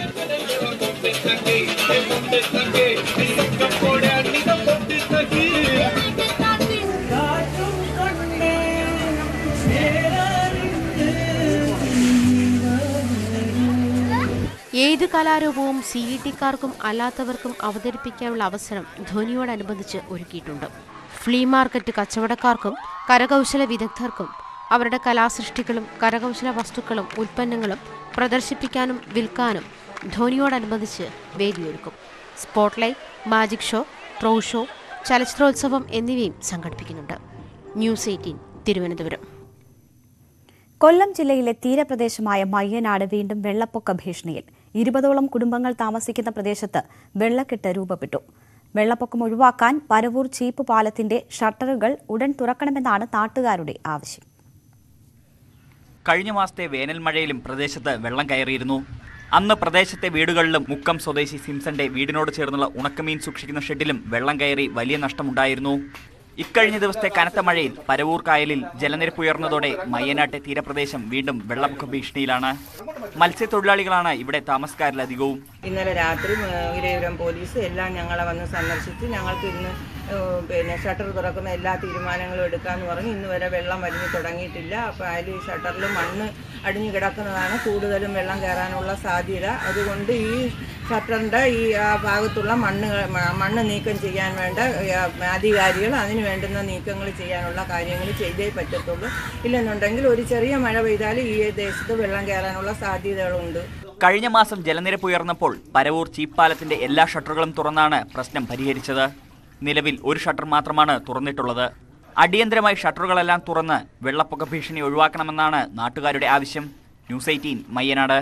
ഏത് കലാരൂപവും സി ഇ ടിക്കാർക്കും അല്ലാത്തവർക്കും അവതരിപ്പിക്കാനുള്ള അവസരം ധ്വനിയോടനുബന്ധിച്ച് ഒരുക്കിയിട്ടുണ്ട് ഫ്ലീ മാർക്കറ്റ് കച്ചവടക്കാർക്കും കരകൗശല വിദഗ്ധർക്കും അവരുടെ കലാസൃഷ്ടികളും കരകൗശല വസ്തുക്കളും ഉൽപ്പന്നങ്ങളും പ്രദർശിപ്പിക്കാനും വിൽക്കാനും ധ്വനിയോടനുബന്ധിച്ച് വേദിയൊരുക്കും സ്പോട്ട്ലൈറ്റ് മാജിക് ഷോ ട്രോ ഷോ ചലച്ചിത്രോത്സവം എന്നിവയും സംഘടിപ്പിക്കുന്നുണ്ട് ന്യൂസ് എയ്റ്റീൻ തിരുവനന്തപുരം കൊല്ലം ജില്ലയിലെ തീരപ്രദേശമായ മയ്യനാട് വീണ്ടും വെള്ളപ്പൊക്ക ഭീഷണിയിൽ ഇരുപതോളം കുടുംബങ്ങൾ താമസിക്കുന്ന പ്രദേശത്ത് വെള്ളക്കെട്ട് രൂപപ്പെട്ടു വെള്ളപ്പൊക്കം ഒഴിവാക്കാൻ പരവൂർ ചീപ്പ് പാലത്തിന്റെ ഷട്ടറുകൾ ഉടൻ തുറക്കണമെന്നാണ് നാട്ടുകാരുടെ ആവശ്യം കഴിഞ്ഞ മാസത്തെ വേനൽ മഴയിലും പ്രദേശത്ത് വെള്ളം കയറിയിരുന്നു അന്ന് പ്രദേശത്തെ വീടുകളിലും മുക്കം സ്വദേശി സിംസന്റെ വീടിനോട് ചേർന്നുള്ള ഉണക്കമീൻ സൂക്ഷിക്കുന്ന ഷെഡിലും വെള്ളം കയറി വലിയ നഷ്ടമുണ്ടായിരുന്നു ഇക്കഴിഞ്ഞ ദിവസത്തെ കനത്ത മഴയിൽ പരവൂർ കായലിൽ ജലനിരപ്പ് ഉയർന്നതോടെ മയ്യനാട്ടെ തീരപ്രദേശം വീണ്ടും വെള്ളപ്പൊക്ക ഭീഷണിയിലാണ് മത്സ്യത്തൊഴിലാളികളാണ് ഇവിടെ താമസക്കാരിലധികവും ഇന്നലെ രാത്രി ഇരയൂരം പോലീസ് എല്ലാം ഞങ്ങളെ വന്ന് സന്ദർശിച്ച് ഞങ്ങൾക്ക് ഇന്ന് ഏഹ്, പിന്നെ ഷട്ടർ തുറക്കുന്ന എല്ലാ തീരുമാനങ്ങളും എടുക്കാമെന്ന് പറഞ്ഞ് ഇന്ന് വരെ വെള്ളം വലിഞ്ഞു തുടങ്ങിയിട്ടില്ല അപ്പോൾ അതിൽ ഷട്ടറിൽ മണ്ണ് അടിഞ്ഞു കിടക്കുന്നതാണ് കൂടുതലും വെള്ളം കയറാനുള്ള സാധ്യത അതുകൊണ്ട് ഈ ഷട്ടറിൻ്റെ ഈ ആ ഭാഗത്തുള്ള മണ്ണ് മ- മണ്ണ് നീക്കം ചെയ്യാൻ വേണ്ട ഏഹ്, അധികാരികൾ അതിന് വേണ്ടുന്ന നീക്കങ്ങൾ ചെയ്യാനുള്ള കാര്യങ്ങൾ ചെയ്തേ പറ്റത്തുള്ളൂ ഇല്ലെന്നുണ്ടെങ്കിൽ ഒരു ചെറിയ മഴ പെയ്താൽ ഈ ദേശത്ത് വെള്ളം കയറാനുള്ള സാധ്യതകളുണ്ട് കഴിഞ്ഞ മാസം ജലനിരപ്പ് ഉയർന്നപ്പോൾ പരവൂർ ചീപ്പാലത്തിന്റെ എല്ലാ ഷട്ടറുകളും തുറന്നാണ് പ്രശ്നം പരിഹരിച്ചത് നിലവിൽ ഒരു ഷട്ടർ മാത്രമാണ് തുറന്നിട്ടുള്ളത് അടിയന്തരമായി ഷട്ടറുകളെല്ലാം തുറന്ന് വെള്ളപ്പൊക്ക ഭീഷണി ഒഴിവാക്കണമെന്നാണ് നാട്ടുകാരുടെ ആവശ്യം ന്യൂസ് എയ്റ്റീൻ മയ്യനാട്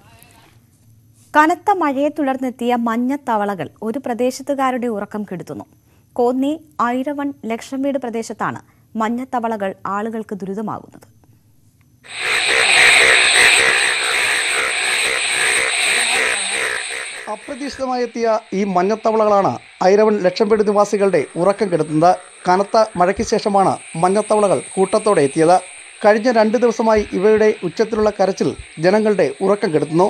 കനത്ത മഴയെ തുടർന്നെത്തിയ മഞ്ഞത്തവളകൾ ഒരു പ്രദേശത്തുകാരുടെ ഉറക്കം കെടുത്തുന്നു കോന്നി ഐരവൺ ലക്ഷം വീട് പ്രദേശത്താണ് മഞ്ഞത്തവളകൾ ആളുകൾക്ക് ദുരിതമാകുന്നത് അപ്രതീക്ഷിതമായി എത്തിയ ഈ മഞ്ഞത്തവളകളാണ് ഐരവൺ ലക്ഷംപേട് നിവാസികളുടെ ഉറക്കം കെടുത്തുന്നത് കനത്ത മഴയ്ക്ക് ശേഷമാണ് മഞ്ഞത്തവളകൾ കൂട്ടത്തോടെ എത്തിയത് കഴിഞ്ഞ രണ്ട് ദിവസമായി ഇവയുടെ ഉച്ചത്തിലുള്ള കരച്ചിൽ ജനങ്ങളുടെ ഉറക്കം കെടുത്തുന്നു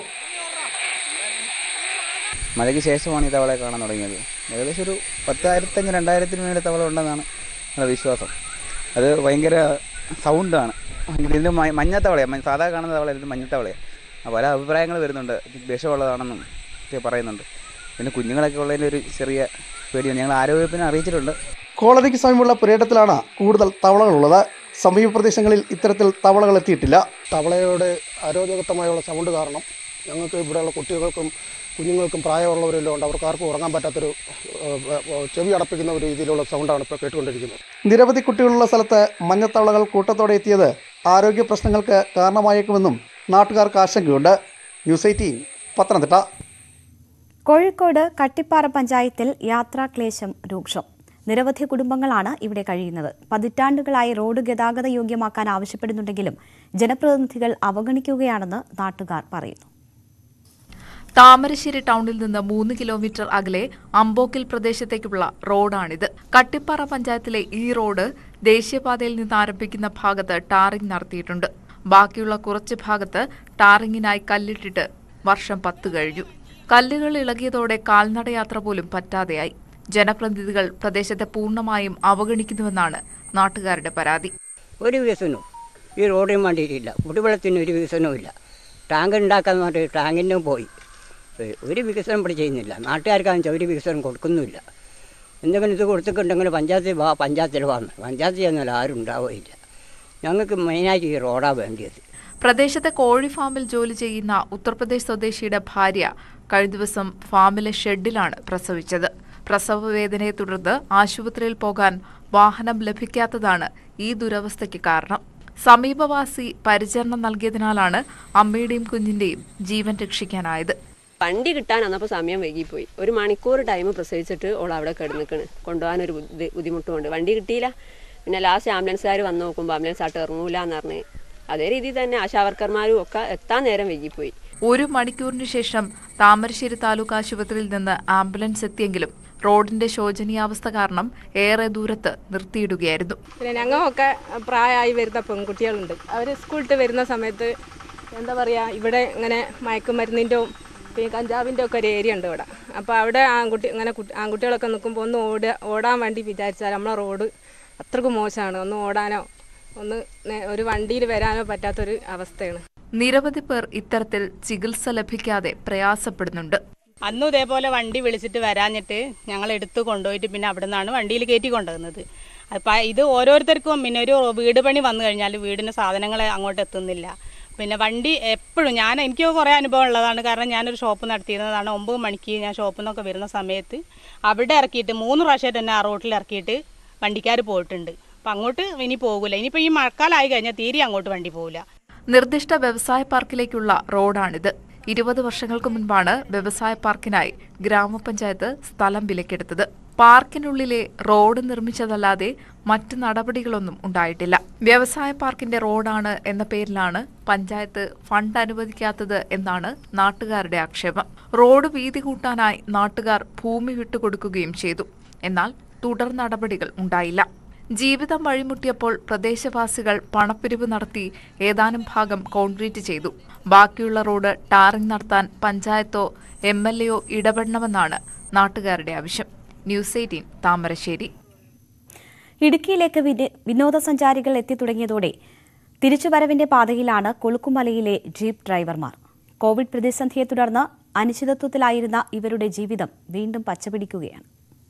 മഴയ്ക്ക് ശേഷമാണ് ഈ തവളയെ കാണാൻ തുടങ്ങിയത് ഏകദേശം ഒരു പത്തായിരത്തഞ്ഞ് രണ്ടായിരത്തിന് മേലെ തവള ഉണ്ടെന്നാണ് നമ്മുടെ വിശ്വാസം അത് ഭയങ്കര സൗണ്ടാണ് ഇതിന് മ- മഞ്ഞത്തവളയാണ് മ- സാധാ കാണുന്ന തവള ഇത് മഞ്ഞത്തവളയാണ് അപ്പോൾ പല അഭിപ്രായങ്ങൾ വരുന്നുണ്ട് വിഷമുള്ളതാണെന്നും ഒക്കെ പറയുന്നുണ്ട് പിന്നെ കുഞ്ഞുങ്ങളൊക്കെ ഉള്ളതിൻ്റെ ഒരു ചെറിയ പേടിയാണ് ഞങ്ങൾ ആരോഗ്യത്തിനെ അറിയിച്ചിട്ടുണ്ട് കോളനിക്ക് സമീപമുള്ള പുരയിടത്തിലാണ് കൂടുതൽ തവളകളുള്ളത് സമീപ പ്രദേശങ്ങളിൽ ഇത്തരത്തിൽ തവളകൾ എത്തിയിട്ടില്ല തവളയുടെ അരോചകത്വമായുള്ള സൗണ്ട് കാരണം ഞങ്ങൾക്ക് ഇവിടെയുള്ള കുട്ടികൾക്കും കുഞ്ഞുങ്ങൾക്കും പ്രായമുള്ളവരെല്ലാം ഉണ്ട് അവർക്ക് ആർക്കും ഉറങ്ങാൻ പറ്റാത്തൊരു ഏഹ്, ഏഹ്, ചെവി അടപ്പിക്കുന്ന ഒരു രീതിയിലുള്ള സൗണ്ടാണ് ഇപ്പോൾ കേട്ടുകൊണ്ടിരിക്കുന്നത് നിരവധി കുട്ടികളുള്ള സ്ഥലത്ത് മഞ്ഞത്തവളകൾ കൂട്ടത്തോടെ എത്തിയത് ആരോഗ്യ പ്രശ്നങ്ങൾക്ക് കാരണമായേക്കുമെന്നും നാട്ടുകാർക്ക് ആശങ്കയുണ്ട് ന്യൂസ് എയ്റ്റീൻ പത്തനംതിട്ട കോഴിക്കോട് കട്ടിപ്പാറ പഞ്ചായത്തിൽ യാത്രാക്ലേശം രൂക്ഷം നിരവധി കുടുംബങ്ങളാണ് ഇവിടെ കഴിയുന്നത് പതിറ്റാണ്ടുകളായി റോഡ് ഗതാഗത യോഗ്യമാക്കാൻ ആവശ്യപ്പെടുന്നുണ്ടെങ്കിലും ജനപ്രതിനിധികൾ അവഗണിക്കുകയാണെന്ന് നാട്ടുകാർ പറയുന്നു താമരശ്ശേരി ടൗണിൽ നിന്ന് മൂന്ന് കിലോമീറ്റർ അകലെ അമ്പോക്കിൽ പ്രദേശത്തേക്കുള്ള റോഡാണിത് കട്ടിപ്പാറ പഞ്ചായത്തിലെ ഈ റോഡ് ദേശീയപാതയിൽ നിന്ന് ആരംഭിക്കുന്ന ഭാഗത്ത് ടാറിംഗ് നടത്തിയിട്ടുണ്ട് ബാക്കിയുള്ള കുറച്ച് ഭാഗത്ത് ടാറിങ്ങിനായി കല്ലിട്ടിട്ട് വർഷം പത്ത് കഴിഞ്ഞു കല്ലുകൾ ഇളകിയതോടെ കാൽനടയാത്ര പോലും പറ്റാതെയായി ജനപ്രതിനിധികൾ പ്രദേശത്തെ പൂർണ്ണമായും അവഗണിക്കുന്നുവെന്നാണ് നാട്ടുകാരുടെ പരാതി ഒരു വികസനവും ഈ റോഡിന് വേണ്ടിയിട്ടില്ല കുടിവെള്ളത്തിന് ഒരു വികസനവും ഇല്ല ടാങ്ക് ഉണ്ടാക്കാന്ന് പറഞ്ഞിട്ട് ടാങ്കിൻ്റെ പോയി ഏ- ഒരു വികസനം ഇവിടെ ചെയ്യുന്നില്ല നാട്ടുകാർക്കാണെന്ന് വെച്ചാൽ ഒരു വികസനം കൊടുക്കുന്നുമില്ല എന്തെങ്കിലും ഇത് കൊടുത്തിട്ടുണ്ടെങ്കിൽ പഞ്ചായത്തിൽ വാ പഞ്ചായത്തിൽ വന്ന് പഞ്ചായത്തിൽ ചെന്നാൽ ആരും ഉണ്ടാവുകയില്ല ഞങ്ങൾക്ക് മെയിനായിട്ട് ഈ റോഡാണ് വേണ്ടിയത് പ്രദേശത്തെ കോഴി ഫാമിൽ ജോലി ചെയ്യുന്ന ഉത്തർപ്രദേശ് സ്വദേശിയുടെ ഭാര്യ കഴിഞ്ഞ ദിവസം ഫാമിലെ ഷെഡിലാണ് പ്രസവിച്ചത് പ്രസവ വേദനയെ തുടർന്ന് ആശുപത്രിയിൽ പോകാൻ വാഹനം ലഭിക്കാത്തതാണ് ഈ ദുരവസ്ഥയ്ക്ക് കാരണം സമീപവാസി പരിചരണം നൽകിയതിനാലാണ് അമ്മയുടെയും കുഞ്ഞിന്റെയും ജീവൻ രക്ഷിക്കാനായത് വണ്ടി കിട്ടാൻ വന്നപ്പോൾ സമയം വൈകിപ്പോയി ഒരു മണിക്കൂർ ടൈം പ്രസവിച്ചിട്ട് ഓൾ അവിടെ കിടന്നിക്കണ് കൊണ്ടുപോകാനൊരു ബുദ്ധി ബുദ്ധിമുട്ടുമുണ്ട് വണ്ടി കിട്ടിയില്ല പിന്നെ ലാസ്റ്റ് ആംബുലൻസുകാർ വന്ന് നോക്കുമ്പോൾ ആംബുലൻസ് ആട്ട് ഇറങ്ങൂല എന്ന് പറഞ്ഞ് അതേ രീതിയിൽ തന്നെ ആശാവർക്കർമാരും ഒക്കെ എത്താൻ നേരം വൈകിപ്പോയി ഒരു മണിക്കൂറിന് ശേഷം താമരശ്ശേരി താലൂക്ക് ആശുപത്രിയിൽ നിന്ന് ആംബുലൻസ് എത്തിയെങ്കിലും റോഡിന്റെ ശോചനീയാവസ്ഥ കാരണം ഏറെ ദൂരത്ത് നിർത്തിയിടുകയായിരുന്നു പിന്നെ ഞങ്ങളൊക്കെ പ്രായമായി വരുന്ന പെൺകുട്ടികളുണ്ട് അവർ സ്കൂളിട്ട് വരുന്ന സമയത്ത് എന്താ പറയുക ഇവിടെ ഇങ്ങനെ മയക്കുമരുന്നിൻ്റെ പിന്നെ കഞ്ചാവിൻ്റെ ഒക്കെ ഒരു ഏരിയ ഉണ്ട് ഇവിടെ അപ്പോൾ അവിടെ ആൺകുട്ടി ഇങ്ങനെ കുട്ടി- ആൺകുട്ടികളൊക്കെ നിൽക്കുമ്പോൾ ഒന്ന് ഓടുക ഓടാൻ വേണ്ടി വിചാരിച്ചാൽ നമ്മളെ റോഡ് അത്രക്ക് മോശമാണ് ഒന്ന് ഓടാനോ ഒന്ന് നേ- ഒരു വണ്ടിയിൽ വരാനോ പറ്റാത്തൊരു അവസ്ഥയാണ് നിരവധി പേർ ഇത്തരത്തിൽ ചികിത്സ ലഭിക്കാതെ പ്രയാസപ്പെടുന്നുണ്ട് അന്നും ഇതേപോലെ വണ്ടി വിളിച്ചിട്ട് വരാഞ്ഞിട്ട് ഞങ്ങൾ എടുത്ത് കൊണ്ടുപോയിട്ട് പിന്നെ അവിടെ നിന്നാണ് വണ്ടിയിൽ കയറ്റി കൊണ്ടുവന്നത് അപ്പം ഇത് ഓരോരുത്തർക്കും പിന്നെ ഒരു വീട് പണി വന്നു കഴിഞ്ഞാൽ വീടിന് സാധനങ്ങൾ അങ്ങോട്ട് എത്തുന്നില്ല പിന്നെ വണ്ടി എപ്പോഴും ഞാൻ എനിക്ക് കുറേ അനുഭവം ഉള്ളതാണ് കാരണം ഞാനൊരു ഷോപ്പ് നടത്തിയിരുന്നതാണ് ഒമ്പത് മണിക്ക് ഞാൻ ഷോപ്പിൽ നിന്നൊക്കെ വരുന്ന സമയത്ത് അവിടെ ഇറക്കിയിട്ട് മൂന്ന് പ്രാവശ്യമായിട്ട് തന്നെ ആ റോട്ടിൽ ഇറക്കിയിട്ട് വണ്ടിക്കാർ പോയിട്ടുണ്ട് അപ്പം അങ്ങോട്ട് ഇനി പോകില്ല ഇനിയിപ്പോൾ ഈ മഴക്കാലമായി കഴിഞ്ഞാൽ തീരെ അങ്ങോട്ട് വണ്ടി പോകില്ല നിർദ്ദിഷ്ട വ്യവസായ പാർക്കിലേക്കുള്ള റോഡാണിത് ഇരുപത് വർഷങ്ങൾക്ക് മുൻപാണ് വ്യവസായ പാർക്കിനായി ഗ്രാമപഞ്ചായത്ത് സ്ഥലം വിലക്കെടുത്തത് പാർക്കിനുള്ളിലെ റോഡ് നിർമ്മിച്ചതല്ലാതെ മറ്റ് നടപടികളൊന്നും ഉണ്ടായിട്ടില്ല വ്യവസായ പാർക്കിന്റെ റോഡാണ് എന്ന പേരിലാണ് പഞ്ചായത്ത് ഫണ്ട് അനുവദിക്കാത്തത് എന്നാണ് നാട്ടുകാരുടെ ആക്ഷേപം റോഡ് വീതി കൂട്ടാനായി നാട്ടുകാർ ഭൂമി വിട്ടുകൊടുക്കുകയും ചെയ്തു എന്നാൽ തുടർ നടപടികൾ ഉണ്ടായില്ല ജീവിതം വഴിമുട്ടിയപ്പോൾ പ്രദേശവാസികൾ പണപ്പിരിവ് നടത്തി ഏതാനും ഭാഗം കോൺക്രീറ്റ് ചെയ്തു ബാക്കിയുള്ള റോഡ് ടാറിംഗ് നടത്താൻ പഞ്ചായത്തോ എം എൽ എയോ ഇടപെടണമെന്നാണ് നാട്ടുകാരുടെ ആവശ്യം ന്യൂസ് എയ്റ്റീൻ താമരശ്ശേരി ഇടുക്കിയിലേക്ക് വിന- വിനോദസഞ്ചാരികൾ എത്തിത്തുടങ്ങിയതോടെ തിരിച്ചുവരവിന്റെ പാതയിലാണ് കൊളുക്കുമലയിലെ ജീപ്പ് ഡ്രൈവർമാർ കോവിഡ് പ്രതിസന്ധിയെ തുടർന്ന് അനിശ്ചിതത്വത്തിലായിരുന്ന ഇവരുടെ ജീവിതം വീണ്ടും പച്ചപിടിക്കുകയാണ്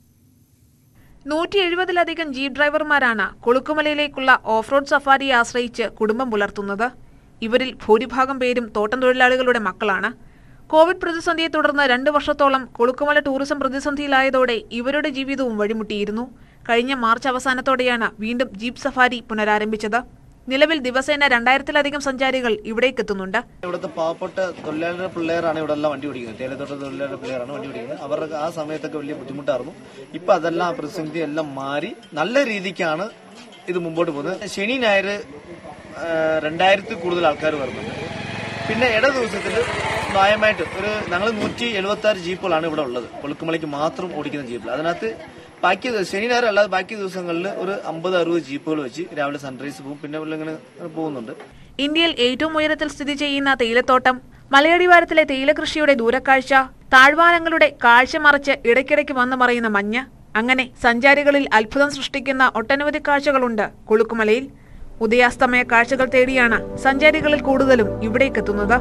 നൂറ്റി എഴുപതിലധികം ജീപ്പ് ഡ്രൈവർമാരാണ് കൊളുക്കുമലയിലേക്കുള്ള ഓഫ് റോഡ് സഫാരിയെ ആശ്രയിച്ച് കുടുംബം പുലർത്തുന്നത് ഇവരിൽ ഭൂരിഭാഗം പേരും തോട്ടം തൊഴിലാളികളുടെ മക്കളാണ് കോവിഡ് പ്രതിസന്ധിയെ തുടർന്ന് രണ്ട് വർഷത്തോളം കൊളുക്കുമല ടൂറിസം പ്രതിസന്ധിയിലായതോടെ ഇവരുടെ ജീവിതവും വഴിമുട്ടിയിരുന്നു കഴിഞ്ഞ മാർച്ച് അവസാനത്തോടെയാണ് വീണ്ടും ജീപ്പ് സഫാരി പുനരാരംഭിച്ചത് നിലവിൽ ദിവസേന രണ്ടായിരത്തിലധികം സഞ്ചാരികൾ ഇവിടേക്കെത്തുന്നുണ്ട് ഇവിടുത്തെ പാവപ്പെട്ട തൊഴിലാളിയുടെ പിള്ളേരാണ് ഇവിടെ എല്ലാം വണ്ടി ഓടിക്കുന്നത് തേയിലത്തോട്ട തൊഴിലാളിയുടെ പിള്ളേരാണ് വണ്ടി ഓടിക്കുന്നത് അവർക്ക് ആ സമയത്തൊക്കെ വലിയ ബുദ്ധിമുട്ടായിരുന്നു ഇപ്പൊ അതെല്ലാം ആ പ്രതിസന്ധി എല്ലാം മാറി നല്ല രീതിക്കാണ് ഇത് മുമ്പോട്ട് പോകുന്നത് ശനി ഞായർ രണ്ടായിരത്തിൽ കൂടുതൽ ആൾക്കാർ വരുന്നുണ്ട് പിന്നെ ഇട ദിവസത്തിൽ ന്യായമായിട്ട് ഒരു ഞങ്ങൾ നൂറ്റി എഴുപത്തി ആറ് ജീപ്പുകളാണ് ഇവിടെ ഉള്ളത് കൊളുക്കുമലയ്ക്ക് മാത്രം ഓടിക്കുന്ന ജീപ്പിൽ അതിനകത്ത് ബാക്കി ദിവസം- ശനി ഞായർ അല്ലാതെ ബാക്കി ദിവസങ്ങളിൽ ഒരു അമ്പത് അറുപത് ജീപ്പുകൾ വെച്ച് രാവിലെ സൺറൈസ് പോകും പിന്നെ ഇങ്ങനെ പോകുന്നുണ്ട് ഇന്ത്യയിൽ ഏറ്റവും ഉയരത്തിൽ സ്ഥിതി ചെയ്യുന്ന തേയിലത്തോട്ടം മലയടിവാരത്തിലെ തേയില കൃഷിയുടെ ദൂരക്കാഴ്ച താഴ്വാരങ്ങളുടെ കാഴ്ച മറച്ച് ഇടയ്ക്കിടയ്ക്ക് വന്നു മറയുന്ന മഞ്ഞ് അങ്ങനെ സഞ്ചാരികളിൽ അത്ഭുതം സൃഷ്ടിക്കുന്ന ഒട്ടനവധി കാഴ്ചകളുണ്ട് കുളുക്കുമലയിൽ ഉദയാസ്തമയ കാഴ്ചകൾ തേടിയാണ് സഞ്ചാരികളിൽ കൂടുതലും ഇവിടേക്കെത്തുന്നത്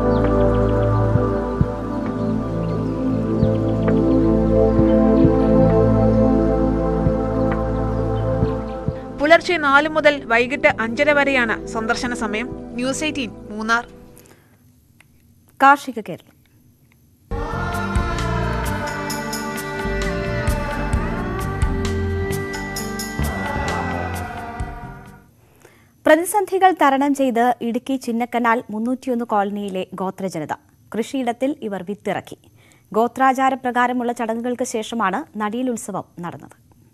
പുലർച്ചെ നാല് മുതൽ വൈകിട്ട് അഞ്ചര വരെയാണ് സന്ദർശന സമയം ന്യൂസ് എയ്റ്റീൻ മൂന്നാർ കാർഷിക കേരളം പ്രതിസന്ധികൾ തരണം ചെയ്ത് ഇടുക്കി ചിന്നക്കനാൽ മുന്നൂറ്റിയൊന്ന് കോളനിയിലെ ഗോത്രജനത കൃഷിയിടത്തിൽ ഇവർ വിത്തിറക്കി ഗോത്രാചാരപ്രകാരമുള്ള ചടങ്ങുകൾക്ക് ശേഷമാണ് നടിയിൽ ഉത്സവം നടന്നത്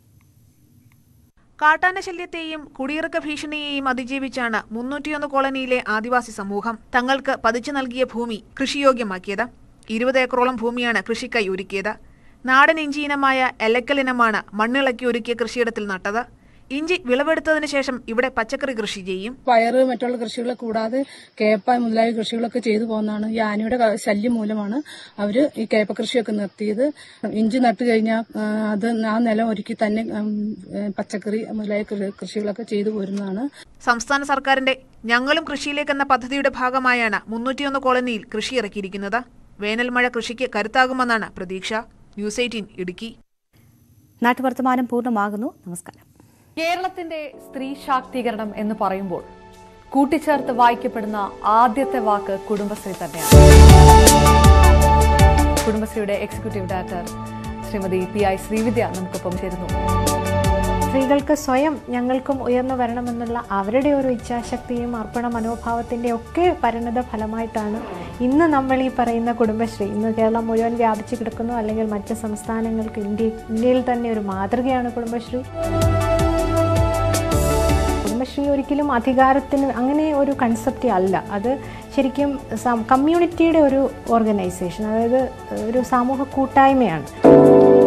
കാട്ടാന ശല്യത്തെയും കുടിയിറക്ക ഭീഷണിയെയും അതിജീവിച്ചാണ് മുന്നൂറ്റിയൊന്ന് കോളനിയിലെ ആദിവാസി സമൂഹം തങ്ങൾക്ക് പതിച്ചു നൽകിയ ഭൂമി കൃഷിയോഗ്യമാക്കിയത് ഇരുപത് ഏക്കറോളം ഭൂമിയാണ് കൃഷിക്കായി ഒരുക്കിയത് നാടൻ ഇഞ്ചി ഇനമായ എലക്കൽ ഇനമാണ് മണ്ണിളക്കി ഒരുക്കിയ കൃഷിയിടത്തിൽ നട്ടത് ഇഞ്ചി വിളവെടുത്തതിന് ശേഷം ഇവിടെ പച്ചക്കറി കൃഷി ചെയ്യും പയറ് മറ്റുള്ള കൃഷികൾ കൂടാതെ കേപ്പ മുതലായ കൃഷികളൊക്കെ ചെയ്തു പോകുന്നതാണ് ഈ ആനയുടെ ക- ശല്യം മൂലമാണ് അവർ ഈ കേപ്പ കൃഷിയൊക്കെ നിർത്തിയത് ഇഞ്ചി നട്ടു കഴിഞ്ഞാൽ ആ, അത് ആ നിലം ഒരുക്കി തന്നെ ഉം, ഏ, പച്ചക്കറി മുതലായ കൃ- കൃഷികളൊക്കെ ചെയ്തു പോരുന്നതാണ് സംസ്ഥാന സർക്കാരിന്റെ ഞങ്ങളും കൃഷിയിലേക്ക് എന്ന പദ്ധതിയുടെ ഭാഗമായാണ് മുന്നൂറ്റിയൊന്ന് കോളനിയിൽ കൃഷി ഇറക്കിയിരിക്കുന്നത് വേനൽ മഴ കൃഷിക്ക് കരുത്താകുമെന്നാണ് പ്രതീക്ഷ ന്യൂസ് എയ്റ്റീൻ ഇടുക്കി നാട്ടുവർത്തമാനം പൂർണ്ണമാകുന്നു നമസ്കാരം കേരളത്തിന്റെ സ്ത്രീ ശാക്തീകരണം എന്ന് പറയുമ്പോൾ കൂട്ടിച്ചേർത്ത് വായിക്കപ്പെടുന്ന ആദ്യത്തെ വാക്ക് കുടുംബശ്രീ തന്നെയാണ് കുടുംബശ്രീയുടെ executive director Shrimati P I Sreevidya നമുക്കൊപ്പം ചേരുന്നു സ്ത്രീകൾക്ക് സ്വയം ഞങ്ങൾക്കും ഉയർന്നു വരണമെന്നുള്ള അവരുടെ ഒരു ഇച്ഛാശക്തിയും അർപ്പണ മനോഭാവത്തിൻ്റെ ഒക്കെ പരിണത ഫലമായിട്ടാണ് ഇന്ന് നമ്മൾ ഈ പറയുന്ന കുടുംബശ്രീ ഇന്ന് കേരളം മുഴുവൻ വ്യാപിച്ചു കിടക്കുന്നു അല്ലെങ്കിൽ മറ്റ് സംസ്ഥാനങ്ങൾക്ക് ഇന്ത്യ ഇന്ത്യയിൽ തന്നെ ഒരു മാതൃകയാണ് കുടുംബശ്രീ കുടുംബശ്രീ ഒരിക്കലും അധികാരത്തിന് അങ്ങനെ ഒരു കൺസെപ്റ്റ് അല്ല അത് ശരിക്കും സം- കമ്മ്യൂണിറ്റിയുടെ ഒരു ഓർഗനൈസേഷൻ അതായത് ഒരു സാമൂഹ കൂട്ടായ്മയാണ്